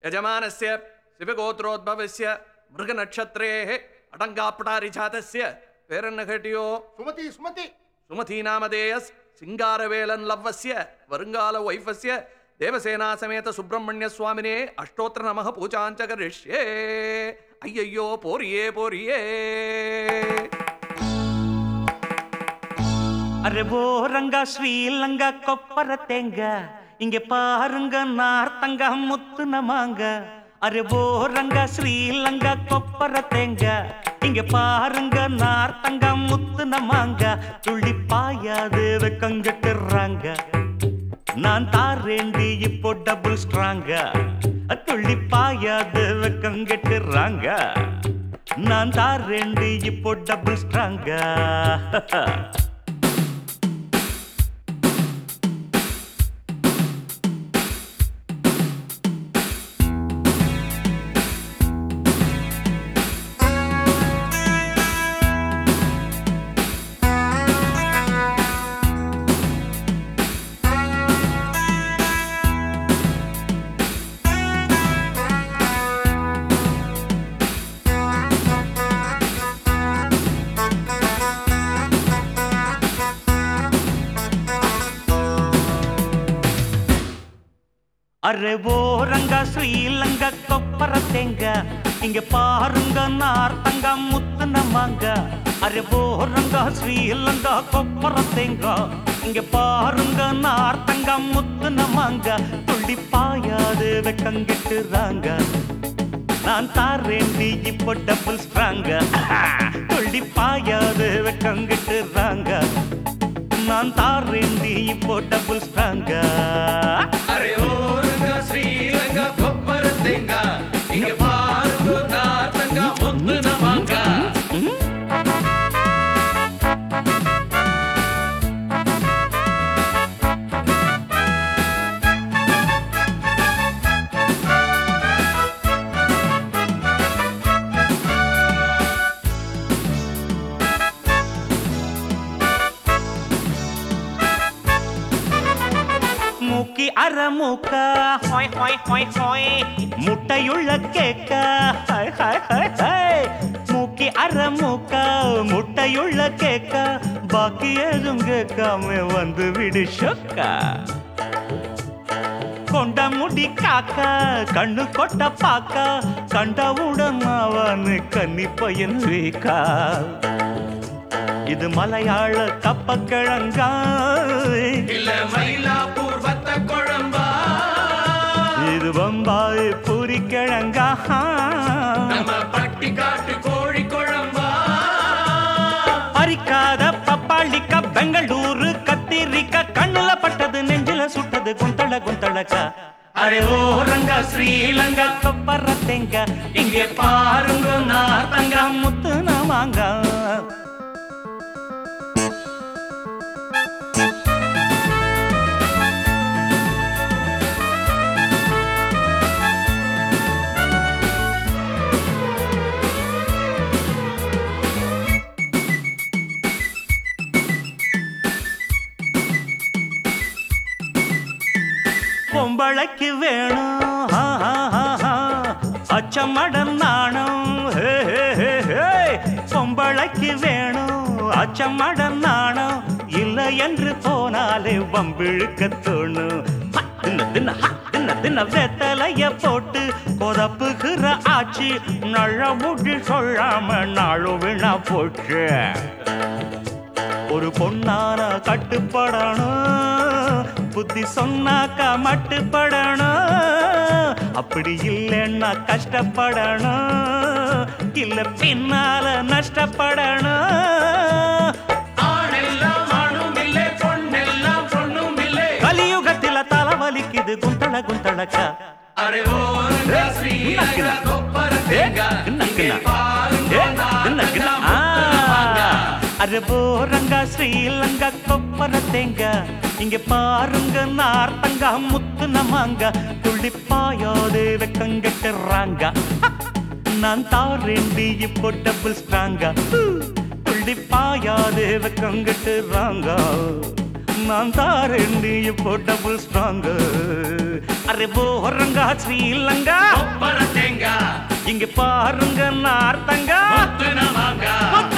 यजमानस्य शिवगोत्रोद्भवस्य मृगनक्षत्रेः अटङ्गापटारिजातस्य பேரன்னகட்டியோ சுமதி சுமதி சுமதீநாமதேயஸ் சிங்காரவேலன் லவ்வஸ்ய வருங்கால வைஃபஸ்ய தேவசேனா சமேத சுப்பிரமணிய சுவாமினே அஷ்டோத்திர நமக பூஜாஞ்ச கரிஷ்யே ஐயையோ போரியே போரியே அரே போரங்க ஸ்ரீலங்க கொப்பர தேங்க இங்க பாருங்க நார்த்தங்க முத்து நமாங்க அரே போரங்க ஸ்ரீலங்க கொப்பர தேங்க இங்க பாருங்க நார்த்தங்க முத்து நமாங்க துள்ளி பாயாது வெக்கங்கட்டுறாங்க நான் தாரேண்டி இப்போ டபுள் ஸ்ட்ராங்க துள்ளி பாயாது வெக்கங்கட்டுறாங்க நான் தாரேண்டி இப்போ டபுள் ஸ்ட்ராங்க அரே ஓரங்க ஸ்ரீலங்க கொப்பர தேங்க இங்க பாருங்க நார்த்தங்க முத்து நமாங்க அரே ஓரங்க ஸ்ரீலங்க கொப்பர தேங்க இங்க பாருங்க நார்த்தங்க முத்து நமாங்க துள்ளி பாயாது வெக்கங்கிட்டுறாங்க நான் தாரேண்டி இப்போ டபுள் ஸ்ட்ராங்க துள்ளி பாயாது வெக்கங்கிட்டுறாங்க நான் தாரேண்டி இப்போ டபுள் ஸ்ட்ராங்க அரே ஓரங்க ஸ்ரீலங்க கொப்பரத்தேங்க இங்க பாருங்க நார்த்தங்க முத்து நமாங்க மூக்கி அற மூக்க ஹாய் ஹாய் ஹாய் ஹாய் முட்டையுள்ள கேக்க ஹாய் ஹாய் ஹாய் ஹாய் மூக்கி அற மூக்க முட்டையுள்ள கேக்க பாக்கி எதுவும் கேட்காம வந்து விடு சொக்கா கொண்ட முடி காக்க கண்ணு கொட்ட பாக்க கண்டவுடன் அவனு கன்னி பையன் வீக்கா இது மலையாள கப்பக்கிழங்கா இல்ல மயிலாப்பூர் வத்த குழம்பா இது பம்பாய் பூரி கிழங்கா நம்ம பட்டி காட்டு கோழி குழம்பா பறிக்காத பப்பாளிக்கா பெங்களூரு கத்திரிக்கா கண்ணுல பட்டது நெஞ்சில சுட்டது குந்தள குந்தளக்கா அரே ஓ ரங்கா ஸ்ரீலங்கா கொப்பர தேங்க இங்கே பாருங்க நார்த்தங்கா முத்து நமாங்க பொம்பளைக்கு வேணும் ஆ, ஆ, ஆ, ஆ. அச்சமடம் நாணம் ஹே, ஹே, ஹே, ஹே. பொம்பளைக்கு வேணும் அச்சமடம் நாணம் இல்லை என்று போனாலே வம்பிழுக்க தோணும் ஹ, தின்ன, தின்ன, ஹ, தின்ன, தின்ன வெத்தலைய போட்டு கொதப்புகிற ஆச்சு நல்ல முடி சொல்லாம நாளு வீணா போச்சு ஒரு பொண்ணான கட்டுப்படணும் புத்தி சொன்னாக்கா மட்டுப்படணும் அப்படி இல்லைன்னா கஷ்டப்படணும் இல்ல பின்னால நஷ்டப்படணும் ஆணெல்லாம் ஆணும் இல்லை பொண்ணெல்லாம் பொண்ணும் இல்லை கலியுகத்தில தலைவலிக்குது குந்தள குந்தளக்கா அரே ஓரங்க ஸ்ரீலங்க கொப்பரத்தேங்க இங்க பாருங்க நார்த்தங்க முத்து நமாங்க அரே போரங்க ஸ்ரீலங்க கொப்பர தேங்க இங்க பாருங்க நார்த்தங்க முத்து நமாங்க துள்ளி பாயாது வெக்கங்கட்டுறாங்க நான் தாரேண்டி இப்போ டபுள் ஸ்ட்ராங்க துள்ளி பாயாது வெக்கங்கட்டுறாங்க நான் தாரண்டி இப்போ டபுள் ஸ்ட்ராங் அரே போறங்க ஸ்ரீலங்கா கொப்பர தேங்காய் இங்க பாருங்க நார்த்தங்க கொத்துன மாங்காய்